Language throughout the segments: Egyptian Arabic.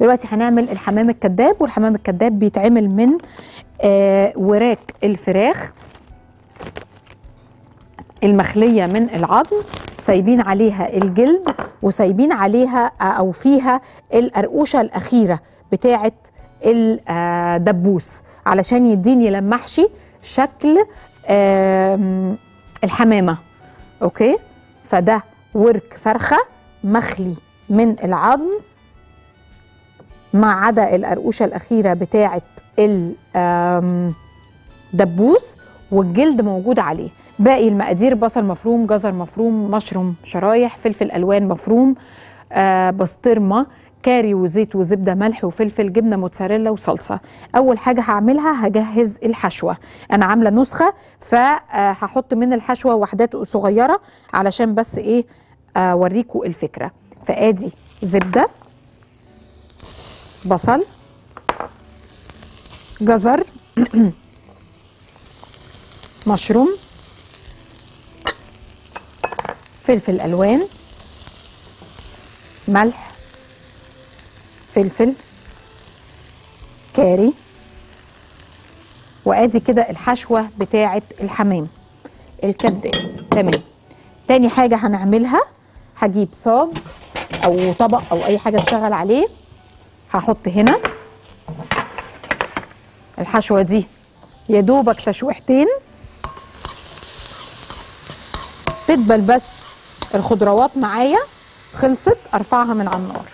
دلوقتي هنعمل الحمام الكذاب والحمام الكذاب بيتعمل من آه وراك الفراخ المخليه من العظم سايبين عليها الجلد وسايبين عليها او فيها القرقوشه الاخيره بتاعه الدبوس علشان يديني لما احشي شكل آم، الحمامه اوكي فده ورك فرخه مخلي من العظم ما عدا القرقوشه الاخيره بتاعه الدبوس والجلد موجود عليه باقي المقادير بصل مفروم جزر مفروم مشروم شرايح فلفل الوان مفروم آه بسطرمه كاري وزيت وزبده ملح وفلفل جبنه موتزاريلا وصلصه اول حاجه هعملها هجهز الحشوه انا عامله نسخه فهحط من الحشوه وحدات صغيره علشان بس ايه اوريكم الفكره فادي زبده بصل جزر مشروم فلفل الوان ملح فلفل كاري وادي كده الحشوه بتاعه الحمام الكداب تمام تاني حاجه هنعملها هجيب صاج او طبق او اي حاجه اشتغل عليه هحط هنا الحشوه دي يا دوبك تشويحتين تدبل بس الخضروات معايا خلصت ارفعها من على النار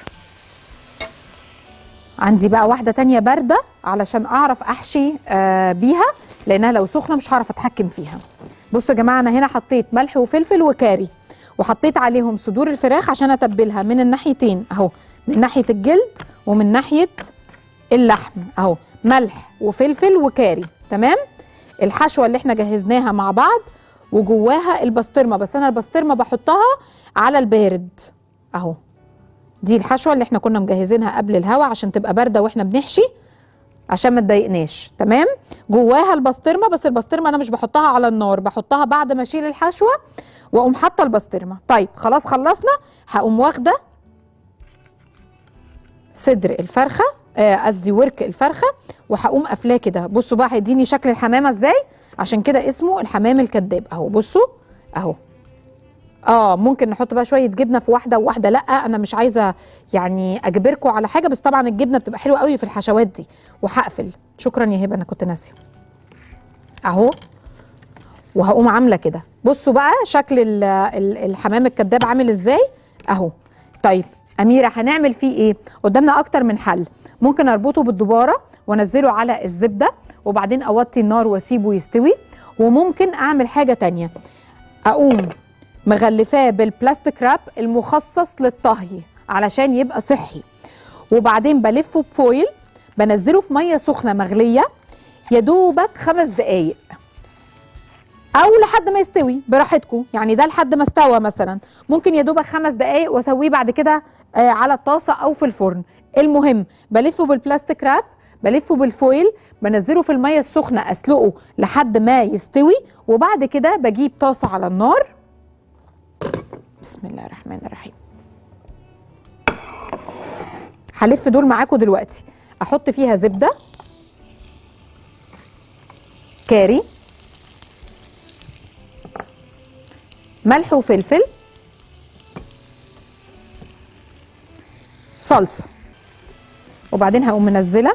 عندي بقى واحدة تانية باردة علشان اعرف احشي آه بيها لانها لو سخنة مش هعرف اتحكم فيها بصوا يا جماعة انا هنا حطيت ملح وفلفل وكاري وحطيت عليهم صدور الفراخ عشان اتبلها من الناحيتين اهو من ناحية الجلد ومن ناحية اللحم اهو ملح وفلفل وكاري تمام الحشوة اللي احنا جهزناها مع بعض وجواها البسطرمة بس انا البسطرمة بحطها على البارد اهو دي الحشوه اللي احنا كنا مجهزينها قبل الهوا عشان تبقى بارده واحنا بنحشي عشان ما تضايقناش تمام جواها البسطرمه بس البسطرمه انا مش بحطها على النار بحطها بعد ما اشيل الحشوه واقوم حاطه البسطرمه طيب خلاص خلصنا هقوم واخده صدر الفرخه آه، قصدي ورك الفرخه وهقوم قافلاه كده بصوا بقى هيديني شكل الحمامه ازاي عشان كده اسمه الحمام الكذاب اهو بصوا اهو اه ممكن نحط بقى شويه جبنه في واحده وواحده لا انا مش عايزه يعني اجبركم على حاجه بس طبعا الجبنه بتبقى حلوه قوي في الحشوات دي وهقفل شكرا يا هبه انا كنت ناسيه اهو وهقوم عامله كده بصوا بقى شكل ال- ال- الحمام الكداب عامل ازاي اهو طيب اميره هنعمل فيه ايه قدامنا اكتر من حل ممكن اربطه بالدباره وانزله على الزبده وبعدين اوطي النار واسيبه يستوي وممكن اعمل حاجه تانية اقوم مغلفاه بالبلاستيك راب المخصص للطهي علشان يبقى صحي وبعدين بلفه بفويل بنزله في ميه سخنه مغليه يا دوبك خمس دقايق او لحد ما يستوي براحتكم يعني ده لحد ما استوى مثلا ممكن يا دوبك خمس دقايق واسويه بعد كده آه على الطاسه او في الفرن المهم بلفه بالبلاستيك راب بلفه بالفويل بنزله في الميه السخنه اسلقه لحد ما يستوي وبعد كده بجيب طاسه على النار بسم الله الرحمن الرحيم هلف دول معاكم دلوقتي احط فيها زبده كاري ملح وفلفل صلصه وبعدين هقوم منزله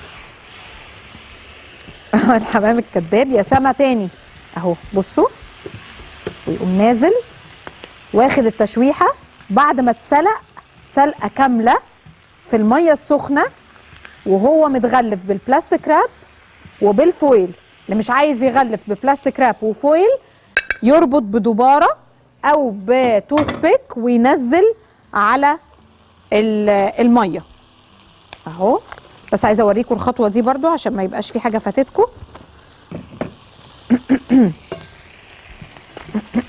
الحمام الكداب يا سما تاني اهو بصوا ويقوم نازل واخد التشويحه بعد ما اتسلق سلقه كامله في الميه السخنه وهو متغلف بالبلاستيك راب وبالفويل اللي مش عايز يغلف ببلاستيك راب وفويل يربط بدباره او بتوث بيك وينزل على ال- الميه اهو بس عايزه اوريكم الخطوه دي برضو عشان ما يبقاش في حاجه فاتتكم